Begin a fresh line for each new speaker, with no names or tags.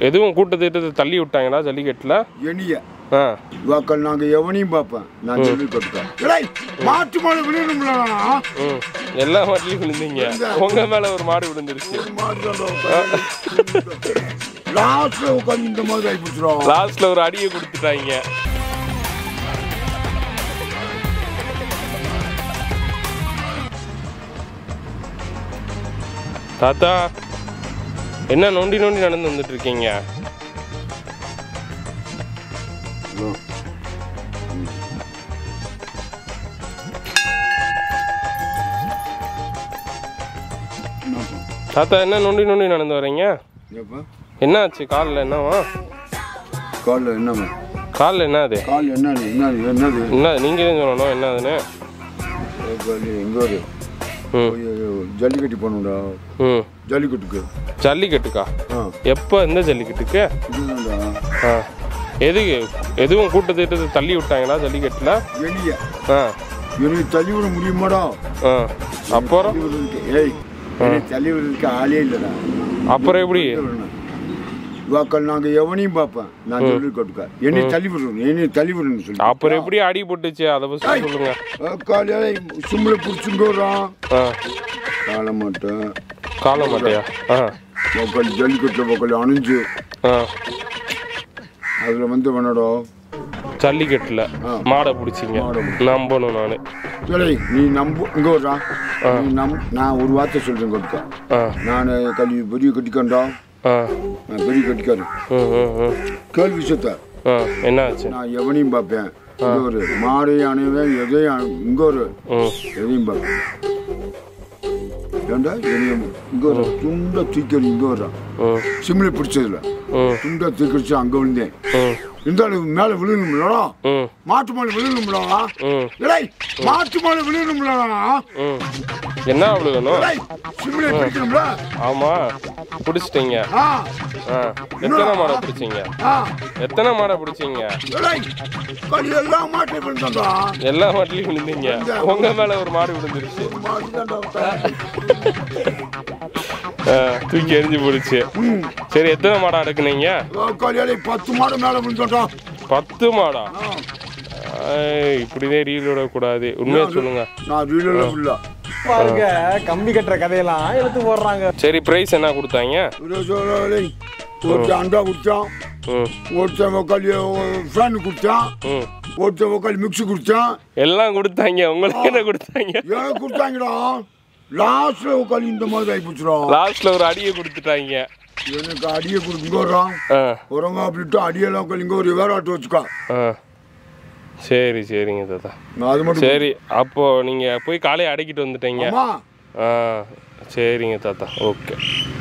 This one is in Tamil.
எதுவும் கூட்டத்திட்டத்தை தள்ளி விட்டாங்களா ஜல்லிக்கட்டில்
எனிய
ஆ
வாக்கள் நாங்க எவனையும் பார்ப்பேன் நான் சொல்லி கொடுத்தேன் ஏய், மாட்டு மாடு விழுணும்ல
ம் எல்லா மாட்டிலையும் விழுந்தீங்க உங்க மேல ஒரு மாடு விழுந்துருச்சு
லாஸ்ட்ல உட்காந்து இந்த மாதிரி ஆகி பிடிச்சிரும்
லாஸ்ட்ல ஒரு அடியை கொடுத்துட்டாங்க தாத்தா என்ன நொண்டி நொண்டி நடந்து வந்துட்டு இருக்கீங்க தாத்தா என்ன நொண்டி நொண்டி நடந்து வரீங்க
ஏப்பா
என்ன ஆச்சு காலில் என்னவா
காலில் என்னம்மா
காலில் என்ன அது
கால் என்னது என்னது என்னது
என்ன நீங்கள் தான் சொல்லணும் என்ன அதுன்னு
கால் எங்க ஒரு
ம்
போய் ஜல்லிக்கட்டு போகணும்டா
ம்
ஜல்லிக்கட்டுக்கு
ஜல்லிக்கட்டுக்கா
ஆ
எப்போ எந்த ஜல்லிக்கட்டுக்கு
இதுதான்டா
ஆ எதுக்கு எதுவும் கூட்டத்திட்டத்தை தள்ளி விட்டாங்களா ஜல்லிக்கட்டில்
எளிய
ஆ
எனக்கு தள்ளி விட முடியுமாடா
ஆ அப்புறம்
தள்ளி விடுறதுக்கு ஏய் எனக்கு தள்ளி விடுறதுக்கு ஆளே இல்லைடா
அப்புறம் எப்படி
வாக்கள் நாங்க எவனையும் பார்ப்பேன் நான் சொல்லி கொடுக்க என்னை தள்ளி விடணும் என்னை தள்ளி விடணும்னு சொல்லி
அப்புறம் எப்படி அடி போட்டுச்சு அதை பற்றி சொல்லுங்க
காலையில சும்மலை பிடிச்சுங்க வரான்
ஆ
காலை மாட்டேன்
கால மாட்டையா ஆ
மக்கள் ஜல்லிக்கட்டில் மக்கள் அணிஞ்சு
ஆ
அதில் வந்து வேணடா
ஜல்லிக்கட்டில்
ஆ.
மாடை பிடிச்சிங்க
மாடை
நம்பணும் நான்
சரி நீ நம்ப இங்கே வர்றான் நீ நம் நான் ஒரு வார்த்தை சொல்கிறேன் கொடுக்க
ஆ
நான் கல்வி பெரிய கட்டிக்காண்டா
ஆ
நான் பெரிய கட்டிக்காரு
ம் ம் ம்
கேள்வி விஷயத்த
ஆ என்ன ஆச்சு
நான் எவனையும் பார்ப்பேன் இங்கே ஒரு மாடு அணைவேன் எதையும் இங்கே ஒரு
ம்
எதையும் பார்ப்பேன் ஏண்டா எதையும் இங்கே ஒரு துண்டை தூக்கி இங்கே வர்றான்
ம்
சிம்லை பிடிச்சதுல
ம்
துண்டை தூக்கிடுச்சு அங்கே விழுந்தேன்
ம்
இருந்தாலும் மேலே விழுணும்லடா
ம்
மாட்டு மாடு விழுணும்லடா
ம்
ஏய் மாட்டு மாடு விழுணும்லடா
ம் என்ன விழுகணும்
ஏய் சிம்லை பிடிக்கணும்ல
ஆமாம் பிடிச்சிட்டீங்க
ஆ
ஆ எத்தனை மாடை பிடிச்சிங்க
ஆ
எத்தனை மாடை பிடிச்சிங்க
ஏய் கல் எல்லாம் மாட்டை விழுந்தாண்டா
எல்லா மாட்டிலையும் விழுந்தீங்க உங்க மேல ஒரு மாடு விழுந்துருச்சு
மாடு தான்டா
ஆ, தூக்கி எரிஞ்சு போடுச்சு சரி எத்தனை மாடா அடக்குனீங்க
காலையில பத்து மாடு மேலே விழுந்தாண்டா
பத்து மாடா ஐய், இப்படிதான் ரீல் விடக்கூடாது உண்மையை சொல்லுங்க
நான் ரீலில் இல்லை
பாருங்க கம்பி கட்டுற கதையெல்லாம் எடுத்து போடுறாங்க
சரி பிரைஸ் என்ன கொடுத்தாங்க
ஒருத்தன் அண்டா குடித்தான்
ம்
ஒருத்தன் உக்காளி ஃபேன் குடித்தான்
ம்
ஒருத்தன் உக்காளி மிக்ஸி குடித்தான்
எல்லாம் கொடுத்தாங்க உங்களுக்கு என்ன கொடுத்தாங்க
எனக்கு கொடுத்தாங்கடா லாஸ்ட்ல உட்காந்து இந்த மாதிரி ஆகி போச்சுடும்
லாஸ்ட்ல ஒரு அடியை கொடுத்துட்டாங்க
எனக்கு அடியை கொடுக்குறோம்
ஆ
உரங்க அப்படின்ட்டு அடியெல்லாம் உட்காந்து இங்கே ஒரு வேற ஆட்டு வச்சுக்கா
ஆ சரி சரிங்க தாத்தா
நான் அது மட்டும்
சரி அப்போ நீங்க போய் காலையை அடக்கிட்டு வந்துட்டீங்க
அம்மா
ஆ சரிங்க தாத்தா ஓகே